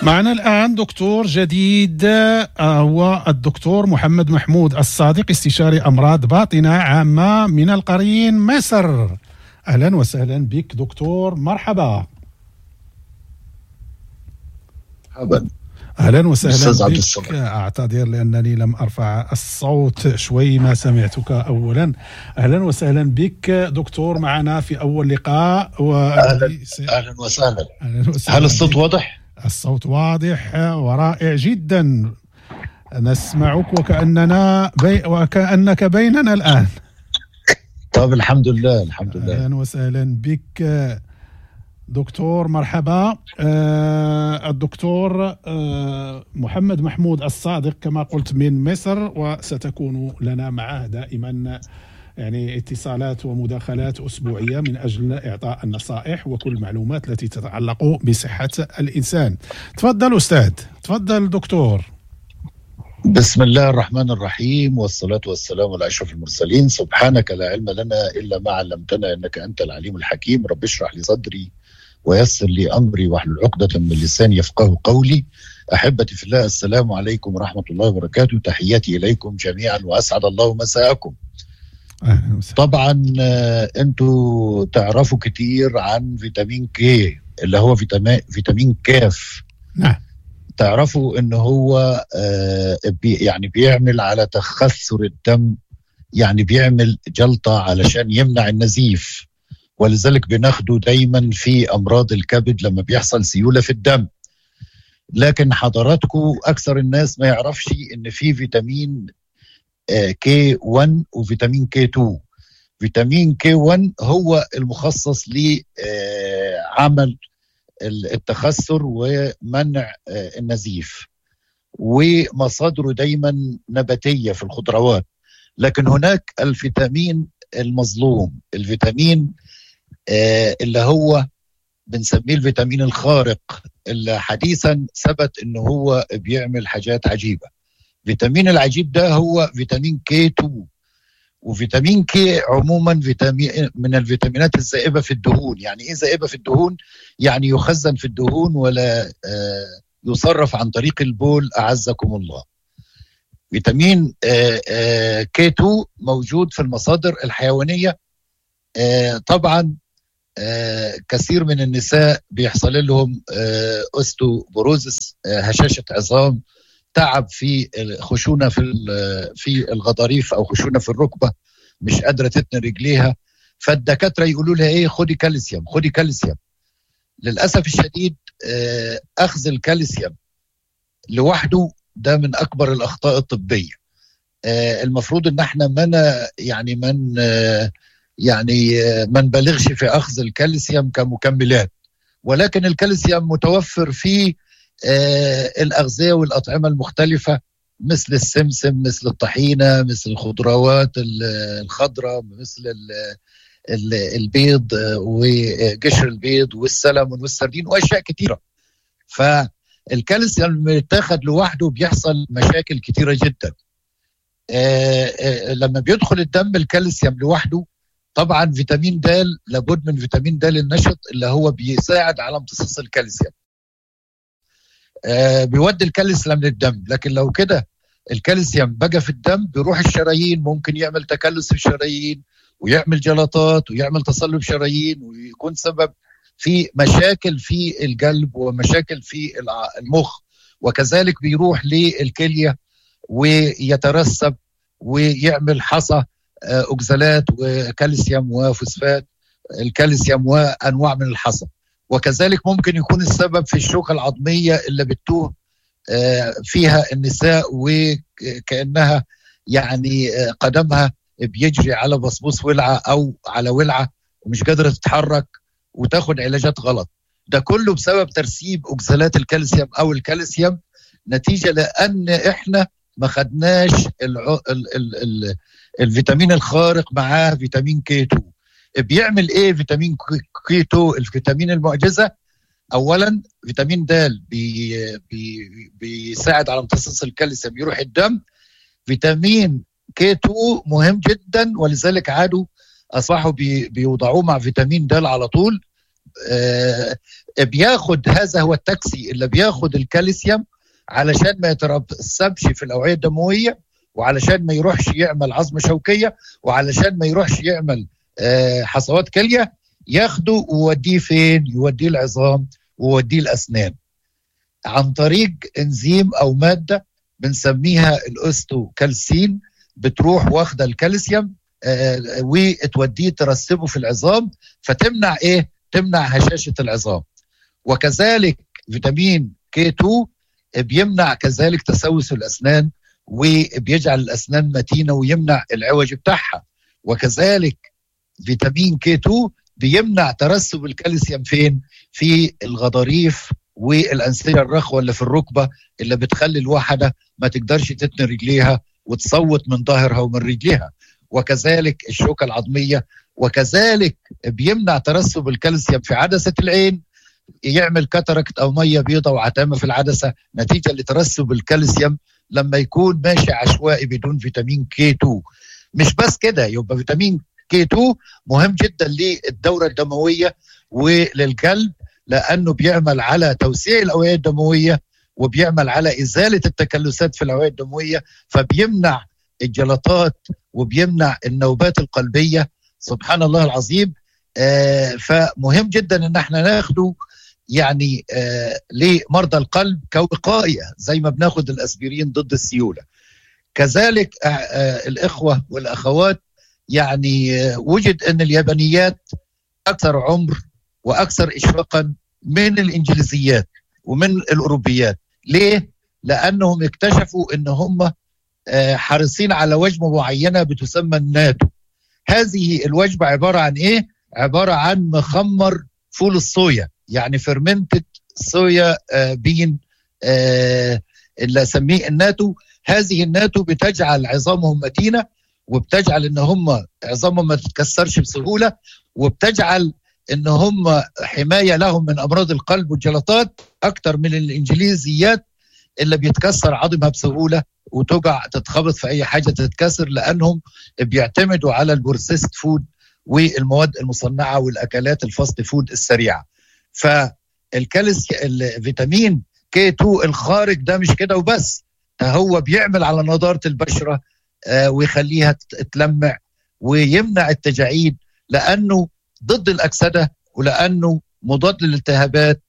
معنا الآن دكتور جديد آه، هو الدكتور محمد محمود الصادق استشاري أمراض باطنة عامة من القرين مصر أهلا وسهلا بك دكتور مرحبا مرحبا اهلا وسهلا أستاذ عبد بك الصمد. اعتذر لانني لم ارفع الصوت شوي ما سمعتك اولا اهلا وسهلا بك دكتور معنا في اول لقاء و... اهلا اهلا وسهلا أهلاً وسهلاً هل الصوت بك. واضح؟ الصوت واضح ورائع جدا نسمعك وكاننا بي... وكانك بيننا الان طب الحمد لله الحمد لله اهلا وسهلا بك دكتور مرحبا آه، الدكتور آه، محمد محمود الصادق كما قلت من مصر وستكون لنا معه دائما يعني اتصالات ومداخلات اسبوعيه من اجل اعطاء النصائح وكل المعلومات التي تتعلق بصحه الانسان. تفضل استاذ، تفضل دكتور. بسم الله الرحمن الرحيم والصلاة والسلام على أشرف المرسلين سبحانك لا علم لنا إلا ما علمتنا إنك أنت العليم الحكيم رب اشرح لي صدري ويسر لي أمري واحلل عقدة من لساني يفقه قولي أحبتي في الله السلام عليكم ورحمة الله وبركاته تحياتي إليكم جميعا وأسعد الله مساءكم اهلا وسهلا. طبعا آه، انتوا تعرفوا كتير عن فيتامين كي اللي هو فيتامين فيتامين كاف نعم تعرفوا ان هو آه، بي يعني بيعمل على تخثر الدم يعني بيعمل جلطة علشان يمنع النزيف ولذلك بناخده دايما في امراض الكبد لما بيحصل سيولة في الدم لكن حضراتكم اكثر الناس ما يعرفش ان في فيتامين كي 1 وفيتامين كي 2 فيتامين كي 1 هو المخصص لعمل التخثر ومنع آه، النزيف ومصادره دايما نباتيه في الخضروات لكن هناك الفيتامين المظلوم الفيتامين آه، اللي هو بنسميه الفيتامين الخارق اللي حديثا ثبت ان هو بيعمل حاجات عجيبه فيتامين العجيب ده هو فيتامين كي 2 وفيتامين كي عموما فيتامين من الفيتامينات الزائبه في الدهون يعني ايه زائبه في الدهون يعني يخزن في الدهون ولا آه، يصرف عن طريق البول اعزكم الله فيتامين آه، آه، كي 2 موجود في المصادر الحيوانيه آه، طبعا آه، كثير من النساء بيحصل لهم آه، اوستوبوروزس آه، هشاشه عظام تعب في خشونه في ال- في الغضاريف او خشونه في الركبه مش قادره تتني رجليها فالدكاتره يقولوا لها ايه خدي كالسيوم خدي كالسيوم للاسف الشديد آه، اخذ الكالسيوم لوحده ده من اكبر الاخطاء الطبيه آه، المفروض ان احنا من يعني من آه، يعني آه، ما نبالغش في اخذ الكالسيوم كمكملات ولكن الكالسيوم متوفر في آه، الأغذية والأطعمة المختلفة مثل السمسم مثل الطحينة مثل الخضروات ال- الخضراء مثل ال- ال- البيض آه، وقشر البيض والسلمون والسردين وأشياء كثيرة فالكالسيوم لما يتاخد لوحده بيحصل مشاكل كثيرة جدا آه، آه، لما بيدخل الدم الكالسيوم لوحده طبعا فيتامين د لابد من فيتامين د النشط اللي هو بيساعد على امتصاص الكالسيوم آه، بيودي الكالسيوم للدم لكن لو كده الكالسيوم بقى في الدم بيروح الشرايين ممكن يعمل تكلس في الشرايين ويعمل جلطات ويعمل تصلب شرايين ويكون سبب في مشاكل في القلب ومشاكل في الع- المخ وكذلك بيروح للكليه ويترسب ويعمل حصى آه، اوكزالات وكالسيوم وفوسفات الكالسيوم وانواع من الحصى وكذلك ممكن يكون السبب في الشوكة العظمية اللي بتوه آه، فيها النساء وكأنها يعني آه، قدمها بيجري على بصبوص ولعة أو على ولعة ومش قادرة تتحرك وتاخد علاجات غلط ده كله بسبب ترسيب أكسلات الكالسيوم أو الكالسيوم نتيجة لأن إحنا ما خدناش الع... ال... ال... ال... الفيتامين الخارق معاه فيتامين كي 2 بيعمل ايه فيتامين كي 2 الفيتامين المعجزه اولا فيتامين د بي بي بيساعد على امتصاص الكالسيوم يروح الدم فيتامين كي 2 مهم جدا ولذلك عادوا اصبحوا بي بيوضعوه مع فيتامين د على طول آه بياخد هذا هو التاكسي اللي بياخد الكالسيوم علشان ما يترسبش في الاوعيه الدمويه وعلشان ما يروحش يعمل عظم شوكيه وعلشان ما يروحش يعمل آه حصوات كليه ياخده ويوديه فين؟ يوديه العظام ويوديه الاسنان عن طريق انزيم او ماده بنسميها الاوستوكالسين بتروح واخده الكالسيوم آه وتوديه ترسبه في العظام فتمنع ايه؟ تمنع هشاشه العظام وكذلك فيتامين كي 2 بيمنع كذلك تسوس الاسنان وبيجعل الاسنان متينه ويمنع العوج بتاعها وكذلك فيتامين كي 2 بيمنع ترسب الكالسيوم فين؟ في الغضاريف والانسجه الرخوه اللي في الركبه اللي بتخلي الواحده ما تقدرش تتني رجليها وتصوت من ظهرها ومن رجليها وكذلك الشوكه العظميه وكذلك بيمنع ترسب الكالسيوم في عدسه العين يعمل كاتاراكت او ميه بيضاء وعتامه في العدسه نتيجه لترسب الكالسيوم لما يكون ماشي عشوائي بدون فيتامين كي 2 مش بس كده يبقى فيتامين كي 2 مهم جدا للدوره الدمويه وللقلب لانه بيعمل على توسيع الاوعيه الدمويه وبيعمل على ازاله التكلسات في الاوعيه الدمويه فبيمنع الجلطات وبيمنع النوبات القلبيه سبحان الله العظيم آه فمهم جدا ان احنا ناخده يعني آه لمرضى القلب كوقايه زي ما بناخد الاسبرين ضد السيوله كذلك آه آه الاخوه والاخوات يعني آه وجد ان اليابانيات اكثر عمر واكثر اشراقا من الانجليزيات ومن الاوروبيات ليه لانهم اكتشفوا ان هم آه حريصين على وجبه معينه بتسمى الناتو هذه الوجبه عباره عن ايه عباره عن مخمر فول الصويا يعني فيرمنتد صويا آه بين آه اللي اسميه الناتو هذه الناتو بتجعل عظامهم متينه وبتجعل ان هم عظامهم ما تتكسرش بسهوله وبتجعل ان هم حمايه لهم من امراض القلب والجلطات اكتر من الانجليزيات اللي بيتكسر عظمها بسهوله وتقع تتخبط في اي حاجه تتكسر لانهم بيعتمدوا على البروسيست فود والمواد المصنعه والاكلات الفاست فود السريعه فالكالس الفيتامين كي 2 الخارج ده مش كده وبس ده هو بيعمل على نضاره البشره آه ويخليها تلمع ويمنع التجاعيد لانه ضد الاكسده ولانه مضاد للالتهابات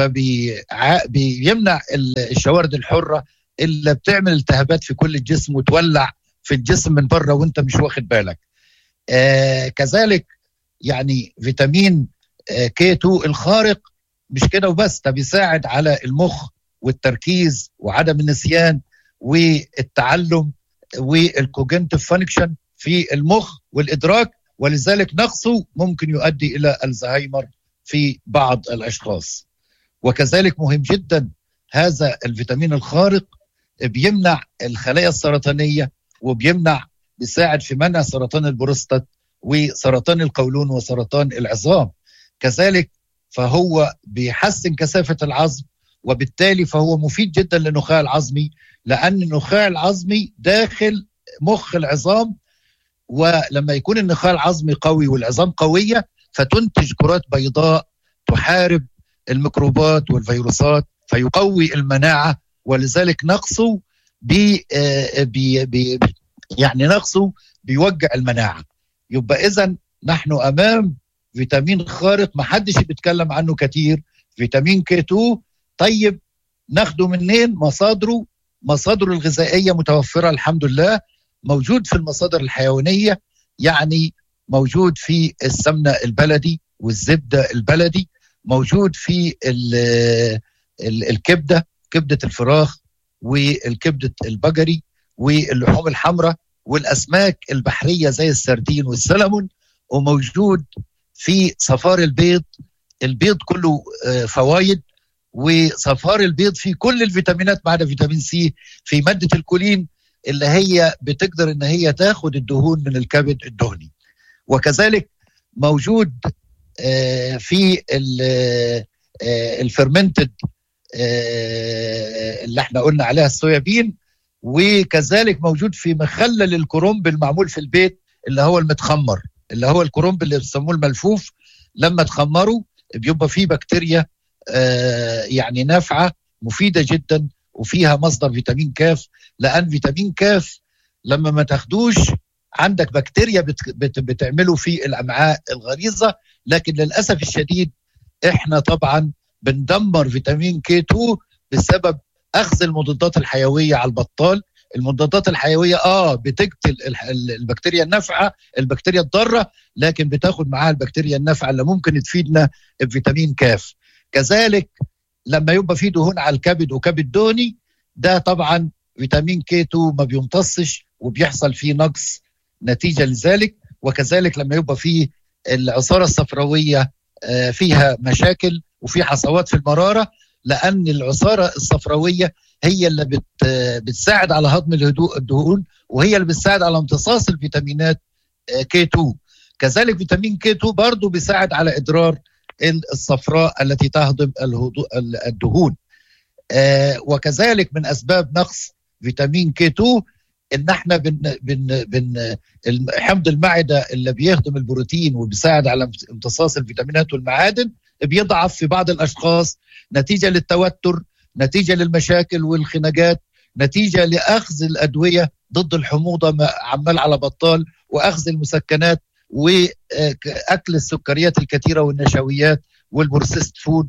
فبيمنع الشوارد الحره اللي بتعمل التهابات في كل الجسم وتولع في الجسم من بره وانت مش واخد بالك آه كذلك يعني فيتامين آه كي 2 الخارق مش كده وبس ده بيساعد على المخ والتركيز وعدم النسيان والتعلم والكوجنتيف فانكشن في المخ والادراك ولذلك نقصه ممكن يؤدي الى الزهايمر في بعض الاشخاص وكذلك مهم جدا هذا الفيتامين الخارق بيمنع الخلايا السرطانيه وبيمنع بيساعد في منع سرطان البروستات وسرطان القولون وسرطان العظام كذلك فهو بيحسن كثافه العظم وبالتالي فهو مفيد جدا للنخاع العظمي لان النخاع العظمي داخل مخ العظام ولما يكون النخاع العظمي قوي والعظام قويه فتنتج كرات بيضاء تحارب الميكروبات والفيروسات فيقوي المناعه ولذلك نقصه بي بي بي يعني نقصه بيوجع المناعه يبقى اذا نحن امام فيتامين خارق ما حدش بيتكلم عنه كتير فيتامين كي 2 طيب ناخده منين مصادره مصادره الغذائيه متوفره الحمد لله موجود في المصادر الحيوانيه يعني موجود في السمنه البلدي والزبده البلدي موجود في ال ال الكبده كبده الفراخ والكبده البقري واللحوم الحمراء والاسماك البحريه زي السردين والسلمون وموجود في صفار البيض البيض كله فوائد وصفار البيض فيه كل الفيتامينات ما عدا فيتامين سي في ماده الكولين اللي هي بتقدر ان هي تاخد الدهون من الكبد الدهني وكذلك موجود في الفرمنتد اللي احنا قلنا عليها الصويابين وكذلك موجود في مخلل الكرنب المعمول في البيت اللي هو المتخمر اللي هو الكرنب اللي بيسموه الملفوف لما تخمره بيبقى فيه بكتيريا آه يعني نافعه مفيده جدا وفيها مصدر فيتامين كاف لان فيتامين كاف لما ما تاخدوش عندك بكتيريا بت بت بتعمله في الامعاء الغليظه لكن للاسف الشديد احنا طبعا بندمر فيتامين كي 2 بسبب اخذ المضادات الحيويه على البطال المضادات الحيويه اه بتقتل البكتيريا النافعه البكتيريا الضاره لكن بتاخد معاها البكتيريا النافعه اللي ممكن تفيدنا بفيتامين كاف كذلك لما يبقى في دهون على الكبد وكبد دهني ده طبعا فيتامين كي 2 ما بيمتصش وبيحصل فيه نقص نتيجه لذلك وكذلك لما يبقى في العصاره الصفراويه آه، فيها مشاكل وفي حصوات في المراره لان العصاره الصفراويه هي اللي بت بتساعد على هضم الهدوء الدهون وهي اللي بتساعد على امتصاص الفيتامينات كي آه، 2 كذلك فيتامين كي 2 برضه بيساعد على ادرار الصفراء التي تهضم الدهون آه، وكذلك من اسباب نقص فيتامين كي 2 ان احنا بن بن بن حمض المعده اللي بيهضم البروتين وبيساعد على امتصاص الفيتامينات والمعادن بيضعف في بعض الاشخاص نتيجه للتوتر نتيجه للمشاكل والخناقات نتيجه لاخذ الادويه ضد الحموضه عمال على بطال واخذ المسكنات واكل السكريات الكثيره والنشويات والبروسيست فود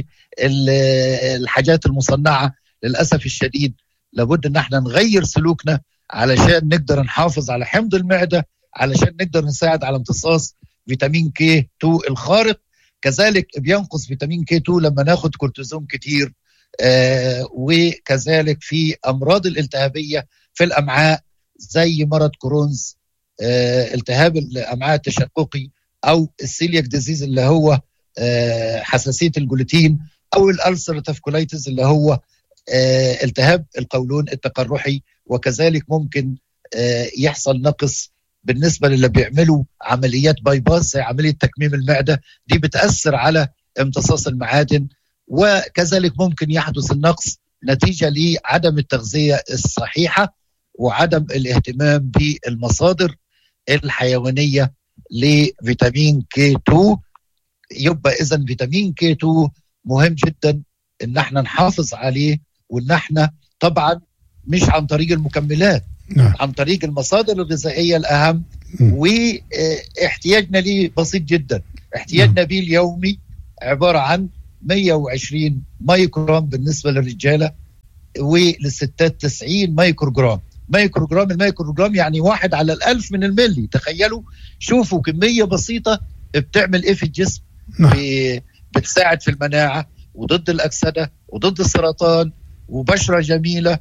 والحاجات المصنعه للاسف الشديد لابد ان احنا نغير سلوكنا علشان نقدر نحافظ على حمض المعده علشان نقدر نساعد على امتصاص فيتامين كي 2 الخارق كذلك بينقص فيتامين كي 2 لما ناخد كورتيزون كتير آه وكذلك في امراض الالتهابيه في الامعاء زي مرض كرونز آه التهاب الامعاء التشققي او السيلياك ديزيز اللي هو آه حساسيه الجلوتين او الالسرتيف كولايتس اللي هو آه التهاب القولون التقرحي وكذلك ممكن آه يحصل نقص بالنسبه للي بيعملوا عمليات باي باس زي عمليه تكميم المعده دي بتاثر على امتصاص المعادن وكذلك ممكن يحدث النقص نتيجه لعدم التغذيه الصحيحه وعدم الاهتمام بالمصادر الحيوانيه لفيتامين كي 2 يبقى اذا فيتامين كي 2 مهم جدا ان احنا نحافظ عليه وان احنا طبعا مش عن طريق المكملات نعم. عن طريق المصادر الغذائيه الاهم واحتياجنا ليه بسيط جدا احتياجنا نعم. به اليومي عباره عن 120 مايكروجرام بالنسبه للرجاله وللستات 90 مايكروجرام مايكروجرام المايكروجرام يعني واحد على الألف من الملي تخيلوا شوفوا كمية بسيطة بتعمل ايه في الجسم نعم. بتساعد في المناعة وضد الأكسدة وضد السرطان وبشرة جميلة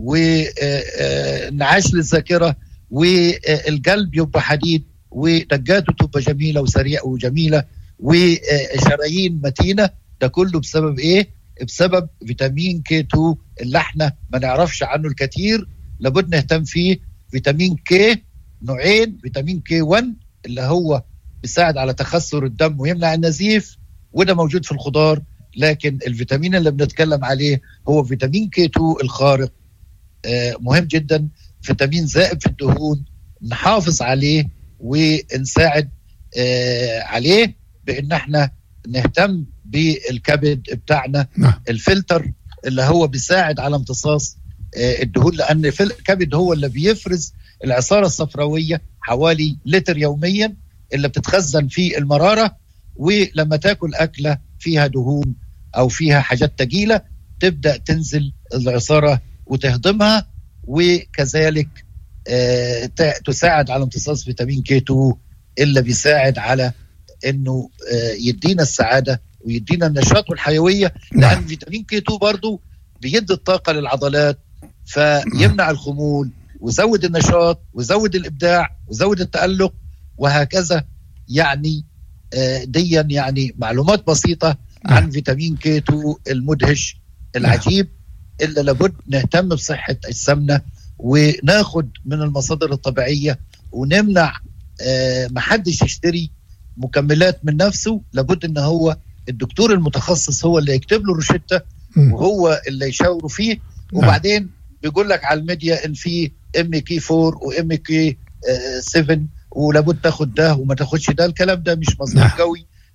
ونعاش للذاكرة والقلب يبقى حديد ودقاته تبقى جميلة وسريعة وجميلة وشرايين متينة ده كله بسبب ايه؟ بسبب فيتامين كي 2 اللي احنا ما نعرفش عنه الكثير لابد نهتم فيه فيتامين كي نوعين فيتامين كي 1 اللي هو بيساعد على تخثر الدم ويمنع النزيف وده موجود في الخضار لكن الفيتامين اللي بنتكلم عليه هو فيتامين كي 2 الخارق آه مهم جدا فيتامين زائد في الدهون نحافظ عليه ونساعد آه عليه بان احنا نهتم بالكبد بتاعنا نعم. الفلتر اللي هو بيساعد على امتصاص آه، الدهون لان الكبد هو اللي بيفرز العصاره الصفراويه حوالي لتر يوميا اللي بتتخزن في المراره ولما تاكل اكله فيها دهون او فيها حاجات تقيله تبدا تنزل العصاره وتهضمها وكذلك آه، تساعد على امتصاص فيتامين كي 2 اللي بيساعد على انه آه، يدينا السعاده ويدينا النشاط والحيويه نعم. لان فيتامين كي 2 برضه بيدي الطاقه للعضلات فيمنع الخمول ويزود النشاط ويزود الابداع ويزود التالق وهكذا يعني آه، ديا يعني معلومات بسيطه نعم. عن فيتامين كي 2 المدهش العجيب الا لابد نهتم بصحه السمنه وناخد من المصادر الطبيعيه ونمنع آه، محدش يشتري مكملات من نفسه لابد ان هو الدكتور المتخصص هو اللي يكتب له الروشته وهو اللي يشاوره فيه نعم. وبعدين بيقول لك على الميديا ان في ام كي 4 وام كي 7 ولابد تاخد ده وما تاخدش ده الكلام ده مش مظبوط نعم. قوي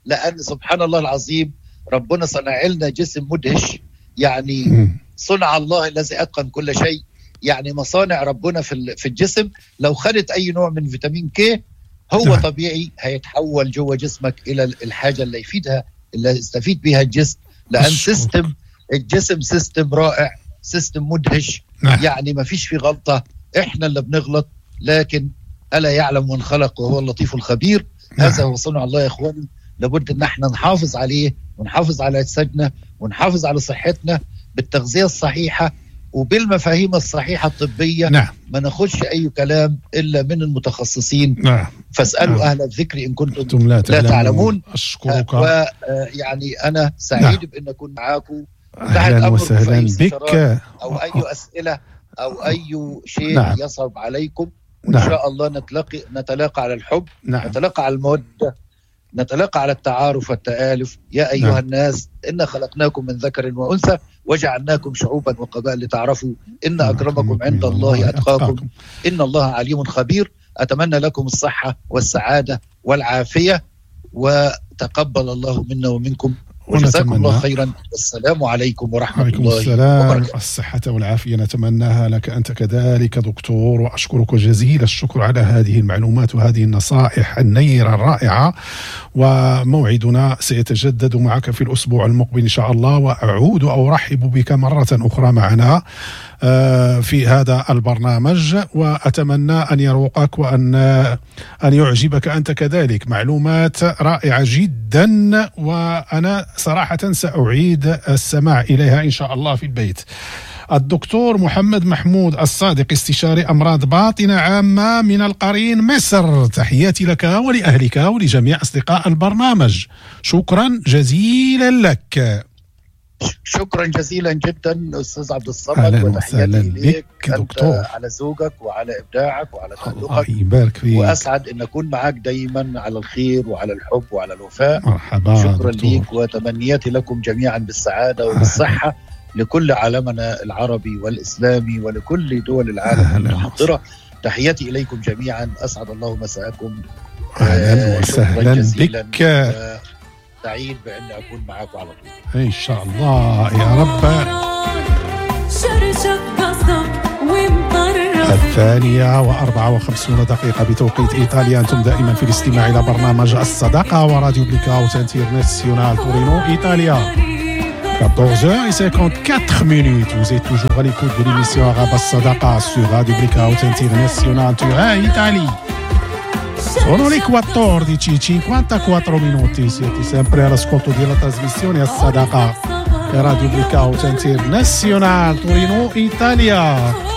لان سبحان الله العظيم ربنا صنع لنا جسم مدهش يعني مم. صنع الله الذي اتقن كل شيء يعني مصانع ربنا في ال- في الجسم لو خدت اي نوع من فيتامين كي هو نعم. طبيعي هيتحول جوه جسمك الى ال- الحاجه اللي يفيدها اللي يستفيد بها الجسم لان أشكرك. سيستم الجسم سيستم رائع سيستم مدهش نعم يعني ما فيش فيه غلطه احنا اللي بنغلط لكن الا يعلم من خلق وهو اللطيف الخبير هذا نعم. هو صنع الله يا اخواني لابد ان احنا نحافظ عليه ونحافظ على اجسادنا ونحافظ على صحتنا بالتغذيه الصحيحه وبالمفاهيم الصحيحه الطبيه نعم ما ناخدش اي كلام الا من المتخصصين نعم فاسالوا نعم. اهل الذكر ان كنتم أنتم لا تعلمون, تعلمون. أشكرك ويعني انا سعيد بان اكون معاكم أهلا أمركم في وسهلا أي بك استفسارات او اي اسئله او اي شيء نعم. يصعب عليكم وان نعم. شاء الله نتلاقي نتلاقى على الحب نعم نتلاقى على الموده نتلاقى على التعارف والتآلف يا أيها نعم. الناس إن خلقناكم من ذكر وأنثى وجعلناكم شعوبا وقبائل لتعرفوا إن أكرمكم عند الله أتقاكم إن الله عليم خبير أتمنى لكم الصحة والسعادة والعافية وتقبل الله منا ومنكم وجزاكم الله ونتمنى خيرا والسلام عليكم ورحمة عليكم الله السلام وبركاته الصحة والعافية نتمناها لك أنت كذلك دكتور وأشكرك جزيل الشكر على هذه المعلومات وهذه النصائح النيرة الرائعة وموعدنا سيتجدد معك في الأسبوع المقبل إن شاء الله وأعود أو أرحب بك مرة أخرى معنا آه، في هذا البرنامج وأتمنى أن يروقك وأن أن يعجبك أنت كذلك معلومات رائعة جدا وأنا صراحة سأعيد السماع إليها إن شاء الله في البيت الدكتور محمد محمود الصادق استشاري أمراض باطنة عامة من القرين مصر تحياتي لك ولأهلك ولجميع أصدقاء البرنامج شكرا جزيلا لك شكرا جزيلا جدا استاذ عبد الصمد أهلاً وتحياتي وسهلاً إليك بك أنت دكتور. على زوجك وعلى ابداعك وعلى الله تألقك يبارك فيك واسعد ان اكون معاك دايما على الخير وعلى الحب وعلى الوفاء مرحبا شكرا دكتور ليك وتمنياتي لكم جميعا بالسعاده وبالصحه لكل عالمنا العربي والاسلامي ولكل دول العالم أهلاً المتحضره تحياتي اليكم جميعا اسعد الله مساءكم أهلا آه، وسهلا شكراً جزيلاً. بك آه، سعيد بان اكون معاكم على طول إن شاء الله يا رب شرشف قصب ومطرف الثانية وأربعة وخمسون دقيقة بتوقيت إيطاليا أنتم دائما في الاستماع إلى برنامج الصداقة وراديو بليكاوت انترناسيونال تورينو إيطاليا 14h54 minutes. Vous êtes toujours à l'écoute de l'émission Arabe Sadaqa sur Radio Blackout International Turin, Italie. Sono le 14.54 minuti, siete sempre all'ascolto della trasmissione a Sadaqa e Radio Blackout International Torino, Italia.